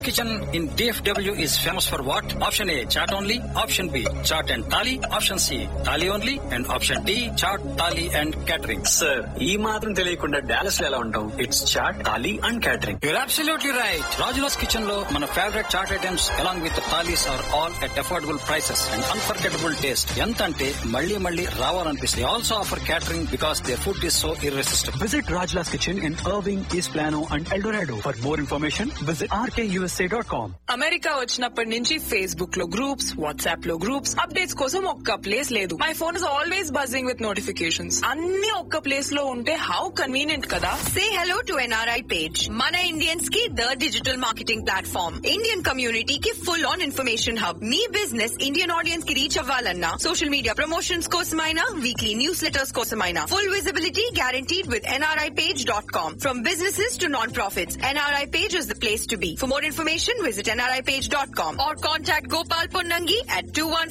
Kitchen in DFW is famous for what? Option A, chaat only. Option B, chaat and thali. Option C, thali only. And option D, chaat, thali and catering. Sir ఈ మాత్రం తెలియకుండా Dallas లో ఎలా ఉంటాం it's chaat thali and catering You're absolutely right. Rajula's Kitchen లో మన favourite chaat items along with the thalis are all at affordable prices and unforgettable taste. ఎంత అంటే మళ్ళీ మళ్ళీ రావాలనిపిస్తుంది. They also offer catering because their food is so irresistible. Visit Rajla's Kitchen in Irving, East Plano, and El Dorado. For more information, visit rkusa.com. అమెరికా వచ్చినప్పటి నుంచి Facebook లో groups WhatsApp లో గ్రూప్స్ అప్డేట్స్ కోసం ఒక్క ప్లేస్ లేదు my phone is always buzzing with notifications అన్ని ఒక్క ప్లేస్ లో ఉంటే హౌ కన్వీనియంట్ కదా Say hello to NRI page. Mana Indians की the digital marketing platform. Indian community की full on information hub. Me business Indian audience की reach అవ్వాలన్నా social media promotions కోసమైనా weekly newsletters కోసమైనా full visibility guaranteed with nripage.com. From businesses to non-profits, NRI page is the place to be. For more information, visit nripage.com or contact Gopal Ponnangi at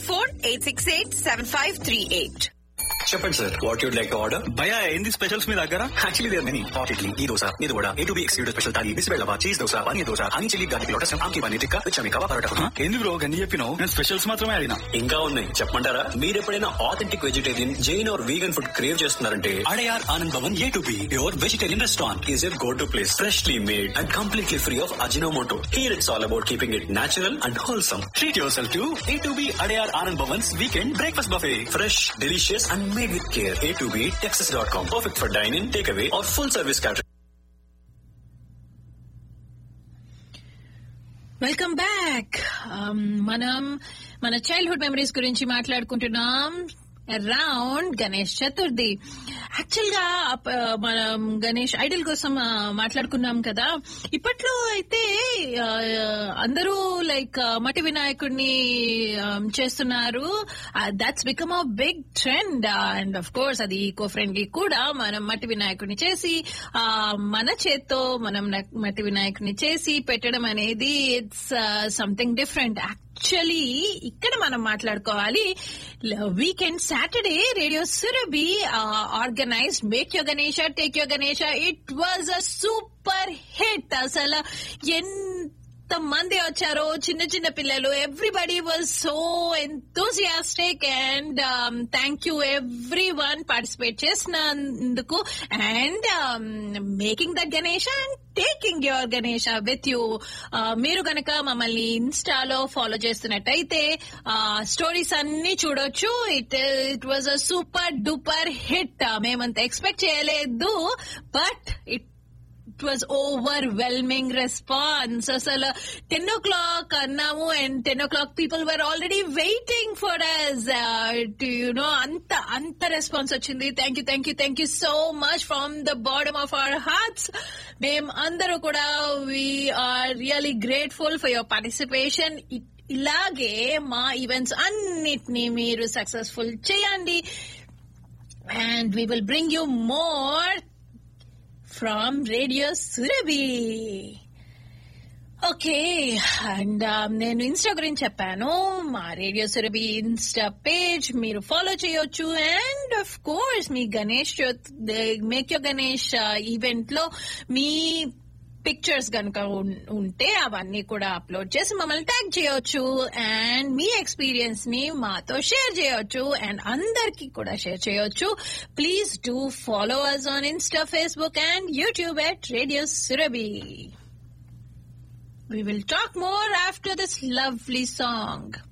214-868-7538. చెప్పండి sir what you'd like to order భయ ఏంది specials మీ దగ్గర actually there many hot idli ఈ దోశ మీద కూడా A to B excluded special thali బిస్బెల్లవా cheese dosa paneer dosa honey chilli garlic lotus ఆమ్కి పనీర్ టిక్కా విచమి కవా పరోటా హ? ఏంది బ్రో గన్ని చెప్పినావు నేను స్పెషల్స్ మాత్రమే అడిగినా ఇంకా ఉన్నాయి చెప్పమంటారా మీరు ఎప్పుడైనా authentic vegetarian Jain or vegan food crave చేస్తున్నారంటే Adyar Anand Bhavan A to B your vegetarian restaurant is your go to place freshly made and completely free of Ajinomoto here it's all about keeping it natural and wholesome treat yourself to A to B Adyar Anand Bhavan's weekend breakfast buffet fresh delicious and made with care A to B Texas dot com perfect for dyne in take away or full service catering welcome back మనం మన childhood memories గురించి మాట్లాడుకుంటున్నాం around Ganesh Chaturthi actual గా అప్ప- మనం Ganesh Idol కోసం ఆ, మాట్లాడుకున్నాం కదా ఇప్పట్లో అయితే ఆ, అందరూ లైక్ మట్టి వినాయకుడిని ఆ, చేస్తున్నారు that's become a big trend and of course అది ఈకో ఫ్రెండ్లీ కూడా మనం మట్టి వినాయకుడిని చేసి ఆ, మన చేత్తో మనం న- మట్టి వినాయకుడిని చేసి పెట్టడం అనేది ఇట్స్ సంథింగ్ డిఫరెంట్ యాక్చువల్లీ ఇక్కడ మనం మాట్లాడుకోవాలి weekend Saturday radio Surabhi organised make yo Ganesha take yo Ganesha it was a super hit అసలు ఎంత మంది వచ్చారో చిన్న చిన్న పిల్లలు everybody was so enthusiastic and thank you everyone participate చేసినందుకు and making the Ganesha and taking your Ganesha with you మీరు గనక మమ్మల్ని ఇన్స్టాలో ఫాలో చేస్తున్నట్టయితే స్టోరీస్ అన్ని చూడొచ్చు it it was a super duper hit మేమంత ఎక్స్పెక్ట్ చేయలేదు but it it was overwhelming response అసలు టెన్ ఓ క్లాక్ అన్నాము and ten o'clock people were already waiting for us you know అంత అంత రెస్పాన్స్ వచ్చింది thank you thank you thank you so much from the bottom of our hearts మేము అందరూ కూడా we are really grateful for your participation ఇలాగే మా events అన్నిటినీ మీరు సక్సెస్ఫుల్ చేయండి and we will bring you more from Radio Surabhi. Okay and నేను insta గురించి చెప్పాను మా రేడియో సురభి ఇన్స్టా పేజ్ మీరు ఫాలో చేయొచ్చు అండ్ ఆఫ్ కోర్స్ మీ Ganesh make yo Ganesh event లో మీ పిక్చర్స్ కనుక ఉంటే అవన్నీ కూడా అప్లోడ్ చేసి మమ్మల్ని ట్యాగ్ చేయొచ్చు అండ్ మీ ఎక్స్పీరియన్స్ ని మాతో షేర్ చేయొచ్చు అండ్ అందరికి కూడా షేర్ చేయొచ్చు please do follow us on insta Facebook and YouTube at radio Surabhi We will talk more after this lovely song.